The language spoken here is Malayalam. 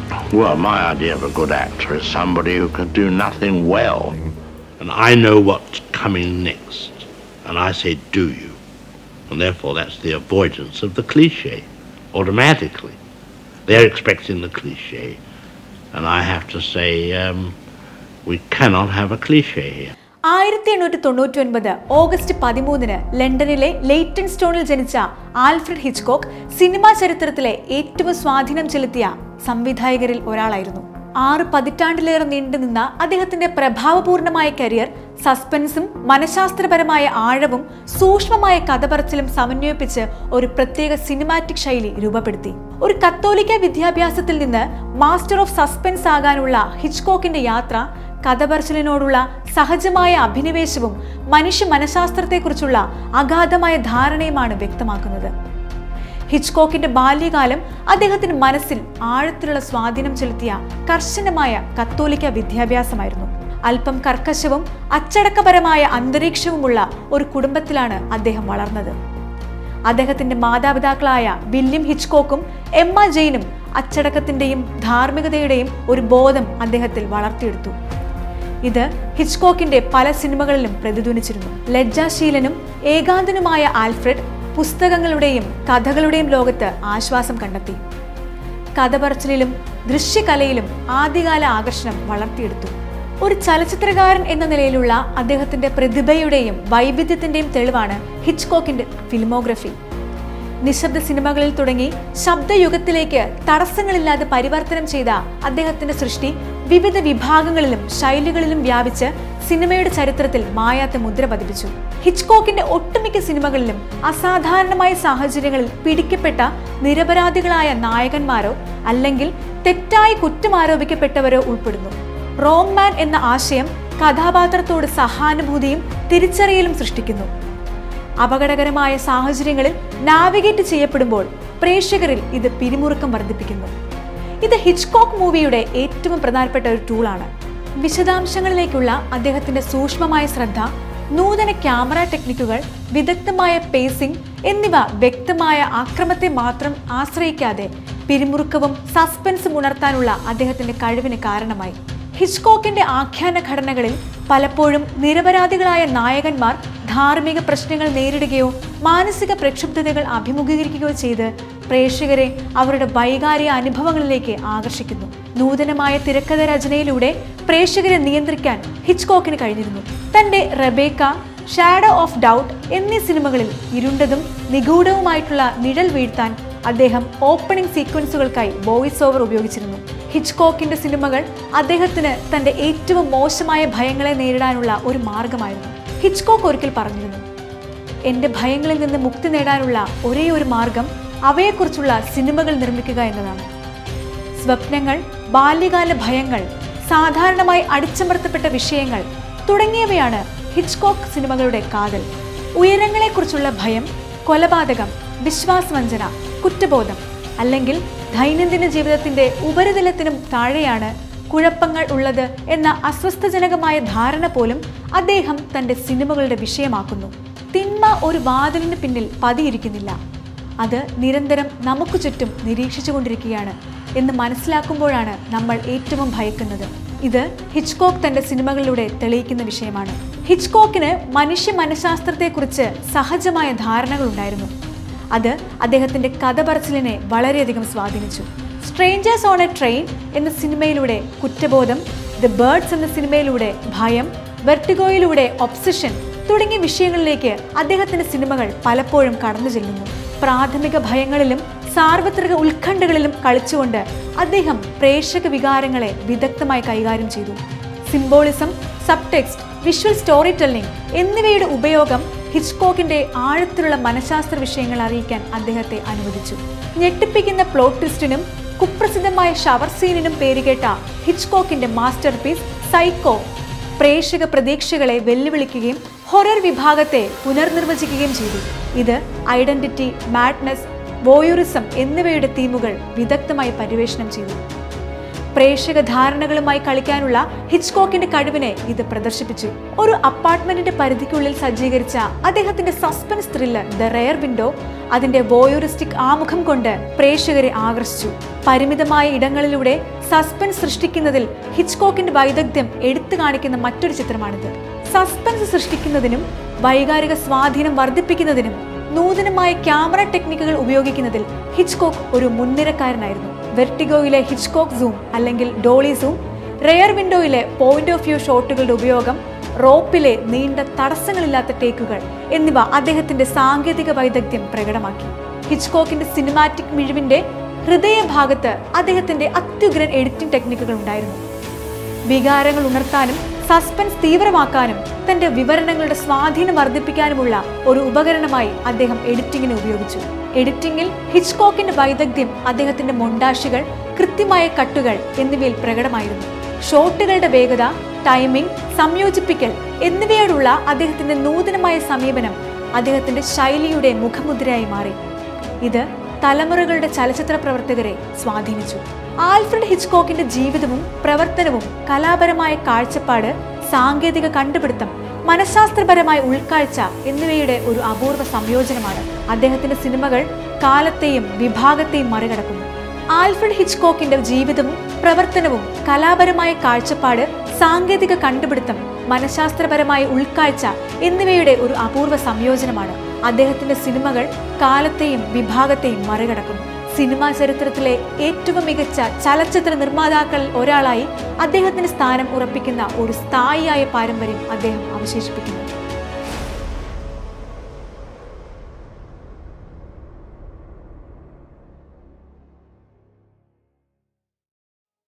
Well, my idea of a good actor is somebody who can do nothing well. And I know what's coming next. And I say, do you? And therefore, that's the avoidance of the cliche automatically. They're expecting the cliche. And I have to say, um, we cannot have a cliche here. ആയിരത്തി എണ്ണൂറ്റി തൊണ്ണൂറ്റി ഒൻപത് ഓഗസ്റ്റ് പതിമൂന്നിന് ലണ്ടനിലെ ലെയ്റ്റൺ സ്റ്റോണിൽ ജനിച്ച ആൽഫ്രഡ് ഹിച്ച്കോക്ക് സിനിമാ ചരിത്രത്തിലെ ഏറ്റവും സ്വാധീനം ചെലുത്തിയ സംവിധായകരിൽ ഒരാളായിരുന്നു ആറ് പതിറ്റാണ്ടിലേറെ നീണ്ടുനിന്ന അദ്ദേഹത്തിന്റെ പ്രഭാവപൂർണമായ കരിയർ സസ്പെൻസും മനഃശാസ്ത്രപരമായ ആഴവും സൂക്ഷ്മമായ കഥ പറച്ചിലും സമന്വയിപ്പിച്ച് ഒരു പ്രത്യേക സിനിമാറ്റിക് ശൈലി രൂപപ്പെടുത്തി ഒരു കത്തോലിക്ക വിദ്യാഭ്യാസത്തിൽ നിന്ന് മാസ്റ്റർ ഓഫ് സസ്പെൻസ് ആകാനുള്ള ഹിച്ച്കോക്കിന്റെ യാത്ര കഥ പറച്ചിലിനോടുള്ള സഹജമായ അഭിനിവേശവും മനുഷ്യ മനഃശാസ്ത്രത്തെക്കുറിച്ചുള്ള അഗാധമായ ധാരണയുമാണ് വ്യക്തമാക്കുന്നത് ഹിച്ച്കോക്കിന്റെ ബാല്യകാലം അദ്ദേഹത്തിന്റെ മനസ്സിൽ ആഴത്തിലുള്ള സ്വാധീനം ചെലുത്തിയ കർശനമായ കത്തോലിക്ക വിദ്യാഭ്യാസമായിരുന്നു അല്പം കർക്കശവും അച്ചടക്കപരമായ അന്തരീക്ഷവുമുള്ള ഒരു കുടുംബത്തിലാണ് അദ്ദേഹം വളർന്നത് അദ്ദേഹത്തിന്റെ മാതാപിതാക്കളായ വില്യം ഹിച്ച്കോക്കും എമ്മ ജെയിനും അച്ചടക്കത്തിന്റെയും ധാർമ്മികതയുടെയും ഒരു ബോധം അദ്ദേഹത്തിൽ വളർത്തിയെടുത്തു ഇത് ഹിച്ച്കോക്കിന്റെ പല സിനിമകളിലും പ്രതിധ്വനിച്ചിരുന്നു ലജ്ജാശീലനും ഏകാന്തനുമായ ആൽഫ്രഡ് പുസ്തകങ്ങളുടെയും കഥകളുടെയും ലോകത്ത് ആശ്വാസം കണ്ടെത്തി കഥ പറച്ചിലിലും ദൃശ്യകലയിലും ആദ്യകാല ആകർഷണം വളർത്തിയെടുത്തു ഒരു ചലച്ചിത്രകാരൻ എന്ന നിലയിലുള്ള അദ്ദേഹത്തിന്റെ പ്രതിഭയുടെയും വൈവിധ്യത്തിന്റെയും തെളിവാണ് ഹിച്ച്കോക്കിന്റെ ഫിലിമോഗ്രഫി നിശബ്ദ സിനിമകളിൽ തുടങ്ങി ശബ്ദയുഗത്തിലേക്ക് തടസ്സങ്ങളില്ലാതെ പരിവർത്തനം ചെയ്ത അദ്ദേഹത്തിന്റെ സൃഷ്ടി വിവിധ വിഭാഗങ്ങളിലും ശൈലികളിലും വ്യാപിച്ച് സിനിമയുടെ ചരിത്രത്തിൽ മായാത്ത മുദ്ര പതിപ്പിച്ചു ഹിച്ച്കോക്കിന്റെ ഒട്ടുമിക്ക സിനിമകളിലും അസാധാരണമായ സാഹചര്യങ്ങളിൽ പിടിക്കപ്പെട്ട നിരപരാധികളായ നായകന്മാരോ അല്ലെങ്കിൽ തെറ്റായി കുറ്റമാരോപിക്കപ്പെട്ടവരോ ഉൾപ്പെടുന്നു റോംമാൻ എന്ന ആശയം കഥാപാത്രത്തോട് സഹാനുഭൂതിയും തിരിച്ചറിയലും സൃഷ്ടിക്കുന്നു അപകടകരമായ സാഹചര്യങ്ങളിൽ നാവിഗേറ്റ് ചെയ്യപ്പെടുമ്പോൾ പ്രേക്ഷകരിൽ ഇത് പിരിമുറുക്കം വർദ്ധിപ്പിക്കുന്നു ഇത് ഹിച്ച്കോക്ക് മൂവിയുടെ ഏറ്റവും പ്രധാനപ്പെട്ട ഒരു ടൂളാണ് വിശദാംശങ്ങളിലേക്കുള്ള അദ്ദേഹത്തിന്റെ സൂക്ഷ്മമായ ശ്രദ്ധ നൂതന ക്യാമറ ടെക്നിക്കുകൾ വിദഗ്ധമായ പേസിംഗ് എന്നിവ വ്യക്തമായ ആക്രമത്തെ മാത്രം ആശ്രയിക്കാതെ പിരിമുറുക്കവും സസ്പെൻസും ഉണർത്താനുള്ള അദ്ദേഹത്തിന്റെ കഴിവിന് കാരണമായി ഹിച്ച്കോക്കിന്റെ ആഖ്യാന ഘടനകളിൽ പലപ്പോഴും നിരപരാധികളായ നായകന്മാർ ധാർമ്മിക പ്രശ്നങ്ങൾ നേരിടുകയോ മാനസിക പ്രക്ഷുബ്ധതകൾ അഭിമുഖീകരിക്കുകയോ ചെയ്ത് പ്രേക്ഷകരെ അവരുടെ വൈകാരിക അനുഭവങ്ങളിലേക്ക് ആകർഷിക്കുന്നു നൂതനമായ തിരക്കഥ രചനയിലൂടെ പ്രേക്ഷകരെ നിയന്ത്രിക്കാൻ ഹിച്ച്കോക്കിന് കഴിഞ്ഞിരുന്നു തന്റെ റബേക്ക ഷാഡോ ഓഫ് ഡൗട്ട് എന്നീ സിനിമകളിൽ ഇരുണ്ടതും നിഗൂഢവുമായിട്ടുള്ള നിഴൽ വീഴ്ത്താൻ അദ്ദേഹം ഓപ്പണിംഗ് സീക്വൻസുകൾക്കായി വോയിസ് ഓവർ ഉപയോഗിച്ചിരുന്നു ഹിച്ച്കോക്കിന്റെ സിനിമകൾ അദ്ദേഹത്തിന് തന്റെ ഏറ്റവും മോശമായ ഭയങ്ങളെ നേരിടാനുള്ള ഒരു മാർഗമായിരുന്നു ഹിച്ച്കോക്ക് ഒരിക്കൽ പറഞ്ഞിരുന്നു എന്റെ ഭയങ്ങളിൽ നിന്ന് മുക്തി നേടാനുള്ള ഒരേ ഒരു മാർഗം അവയെക്കുറിച്ചുള്ള സിനിമകൾ നിർമ്മിക്കുക എന്നതാണ് സ്വപ്നങ്ങൾ ബാല്യകാല ഭയങ്ങൾ സാധാരണമായി അടിച്ചമർത്തപ്പെട്ട വിഷയങ്ങൾ തുടങ്ങിയവയാണ് ഹിച്ച്കോക്ക് സിനിമകളുടെ കാതൽ ഉയരങ്ങളെക്കുറിച്ചുള്ള ഭയം കൊലപാതകം വിശ്വാസവഞ്ചന കുറ്റബോധം അല്ലെങ്കിൽ ദൈനംദിന ജീവിതത്തിന്റെ ഉപരിതലത്തിനും താഴെയാണ് കുഴപ്പങ്ങൾ ഉള്ളത് എന്ന അസ്വസ്ഥജനകമായ ധാരണ പോലും അദ്ദേഹം തന്റെ സിനിമകളുടെ വിഷയമാക്കുന്നു തിന്മ ഒരു വാതിലിന് പിന്നിൽ പതിയിരിക്കുന്നില്ല അത് നിരന്തരം നമുക്ക് ചുറ്റും നിരീക്ഷിച്ചുകൊണ്ടിരിക്കുകയാണ് എന്ന് മനസ്സിലാക്കുമ്പോഴാണ് നമ്മൾ ഏറ്റവും ഭയക്കുന്നത് ഇത് ഹിച്ച്കോക്ക് തന്റെ സിനിമകളിലൂടെ തെളിയിക്കുന്ന വിഷയമാണ് ഹിച്ച്കോക്കിന് മനുഷ്യ മനഃശാസ്ത്രത്തെക്കുറിച്ച് സഹജമായ ധാരണകൾ ഉണ്ടായിരുന്നു അത് അദ്ദേഹത്തിന്റെ കഥ പറച്ചിലിനെ വളരെയധികം സ്വാധീനിച്ചു സ്ട്രേഞ്ചേഴ്സ് ഓൺ എ ട്രെയിൻ എന്ന സിനിമയിലൂടെ കുറ്റബോധം ദ ബേർഡ്സ് എന്ന സിനിമയിലൂടെ ഭയം വെർട്ടിഗോയിലൂടെ ഒബ്സഷൻ തുടങ്ങിയ വിഷയങ്ങളിലേക്ക് അദ്ദേഹത്തിന്റെ സിനിമകൾ പലപ്പോഴും കടന്നു ചെല്ലുന്നു പ്രാഥമിക ഭയങ്ങളിലും സാർവത്രിക ഉത്കണ്ഠകളിലും കളിച്ചുകൊണ്ട് അദ്ദേഹം പ്രേക്ഷക വികാരങ്ങളെ വിദഗ്ധമായി കൈകാര്യം ചെയ്തു symbolism subtext visual storytelling എന്നിവയുടെ ഉപയോഗം ഹിച്ച്കോക്കിന്റെ ആഴത്തിലുള്ള മനഃശാസ്ത്ര വിഷയങ്ങൾ അറിയിക്കാൻ അദ്ദേഹത്തെ അനുവദിച്ചു ഞെട്ടിപ്പിക്കുന്ന പ്ലോട്ട് ട്വിസ്റ്റിനും കുപ്രസിദ്ധമായ ഷവർ സീനിനും പേരുകേട്ട ഹിച്ച്കോക്കിന്റെ മാസ്റ്റർ പീസ് സൈക്കോ പ്രേക്ഷക പ്രതീക്ഷകളെ വെല്ലുവിളിക്കുകയും ഹൊറർ വിഭാഗത്തെ പുനർനിർവചിക്കുകയും ചെയ്തു ഇത് ഐഡന്റിറ്റി മാഡ്നസ് വോയൂറിസം എന്നിവയുടെ തീമുകൾ വിദഗ്ധമായി പര്യവേഷണം ചെയ്തു പ്രേക്ഷക ധാരണകളുമായി കളിക്കാനുള്ള ഹിച്ച്കോക്കിന്റെ കഴിവിനെ ഇത് പ്രദർശിപ്പിച്ചു ഒരു അപ്പാർട്ട്മെന്റിന്റെ പരിധിക്കുള്ളിൽ സജ്ജീകരിച്ച അദ്ദേഹത്തിന്റെ suspense thriller the rear window അതിന്റെ വോയൂറിസ്റ്റിക് ആമുഖം കൊണ്ട് പ്രേക്ഷകരെ ആകർഷിച്ചു പരിമിതമായ ഇടങ്ങളിലൂടെ സസ്പെൻസ് സൃഷ്ടിക്കുന്നതിൽ ഹിച്ച്കോക്കിന്റെ വൈദഗ്ധ്യം എടുത്തു കാണിക്കുന്ന മറ്റൊരു ചിത്രമാണിത് സസ്പെൻസ് സൃഷ്ടിക്കുന്നതിനും വൈകാരിക സ്വാധീനം വർദ്ധിപ്പിക്കുന്നതിനും നൂതനമായ ക്യാമറ ടെക്നിക്കുകൾ ഉപയോഗിക്കുന്നതിൽ ഹിച്ച്കോക്ക് ഒരു മുൻനിരക്കാരനായിരുന്നു വെർട്ടിഗോയിലെ ഹിച്ച്കോക്ക് സൂം അല്ലെങ്കിൽ ഡോളി സൂം റെയർ വിൻഡോയിലെ പോയിന്റ് ഓഫ് വ്യൂ ഷോട്ടുകളുടെ ഉപയോഗം റോപ്പിലെ നീണ്ട തടസ്സങ്ങളില്ലാത്ത ടേക്കുകൾ എന്നിവ അദ്ദേഹത്തിന്റെ സാങ്കേതിക വൈദഗ്ധ്യം പ്രകടമാക്കി ഹിച്ച്കോക്കിന്റെ സിനിമാറ്റിക് മിഴിവിന്റെ ഹൃദയഭാഗത്ത് അദ്ദേഹത്തിന്റെ അത്യുഗ്രൻ എഡിറ്റിംഗ് ടെക്നിക്കുകൾ ഉണ്ടായിരുന്നു വികാരങ്ങൾ ഉണർത്താനും സസ്പെൻസ് തീവ്രമാക്കാനും തന്റെ വിവരണങ്ങളുടെ സ്വാധീനം വർദ്ധിപ്പിക്കാനുമുള്ള ഒരു ഉപകരണമായി അദ്ദേഹം എഡിറ്റിംഗിനെ ഉപയോഗിച്ചു എഡിറ്റിംഗിൽ ഹിച്ച്കോക്കിന്റെ വൈദഗ്ധ്യം അദ്ദേഹത്തിന്റെ മൊണ്ടാഷുകൾ കൃത്യമായ കട്ടുകൾ എന്നിവയിൽ പ്രകടമായിരുന്നു ഷോട്ടുകളുടെ വേഗത ടൈമിംഗ് സംയോജിപ്പിക്കൽ എന്നിവയോടുള്ള അദ്ദേഹത്തിന്റെ നൂതനമായ സമീപനം അദ്ദേഹത്തിന്റെ ശൈലിയുടെ മുഖമുദ്രയായി മാറി ഇത് തലമുറകളുടെ ചലച്ചിത്ര പ്രവർത്തകരെ സ്വാധീനിച്ചു ആൽഫ്രഡ് ഹിച്ച്കോക്കിന്റെ ജീവിതവും പ്രവർത്തനവും കലാപരമായ കാഴ്ചപ്പാട് സാങ്കേതിക കണ്ടുപിടുത്തം മനഃശാസ്ത്രപരമായ ഉൾക്കാഴ്ച എന്നിവയുടെ ഒരു അപൂർവ സംയോജനമാണ് അദ്ദേഹത്തിന്റെ സിനിമകൾ കാലത്തെയും വിഭാഗത്തെയും മറികടക്കുന്നു ആൽഫ്രഡ് ഹിച്ച്കോക്കിന്റെ ജീവിതവും പ്രവർത്തനവും കലാപരമായ കാഴ്ചപ്പാട് സാങ്കേതിക കണ്ടുപിടുത്തം മനഃശാസ്ത്രപരമായ ഉൾക്കാഴ്ച എന്നിവയുടെ ഒരു അപൂർവ സംയോജനമാണ് അദ്ദേഹത്തിന്റെ സിനിമകൾ കാലത്തെയും വിഭാഗത്തെയും മറികടക്കുന്നു സിനിമാ ചരിത്രത്തിലെ ഏറ്റവും മികച്ച ചലച്ചിത്ര നിർമ്മാതാക്കളിൽ ഒരാളായി അദ്ദേഹത്തിന്റെ സ്ഥാനം ഉറപ്പിക്കുന്ന ഒരു സ്ഥായിയായ പാരമ്പര്യം അദ്ദേഹം അവശേഷിപ്പിക്കുന്നു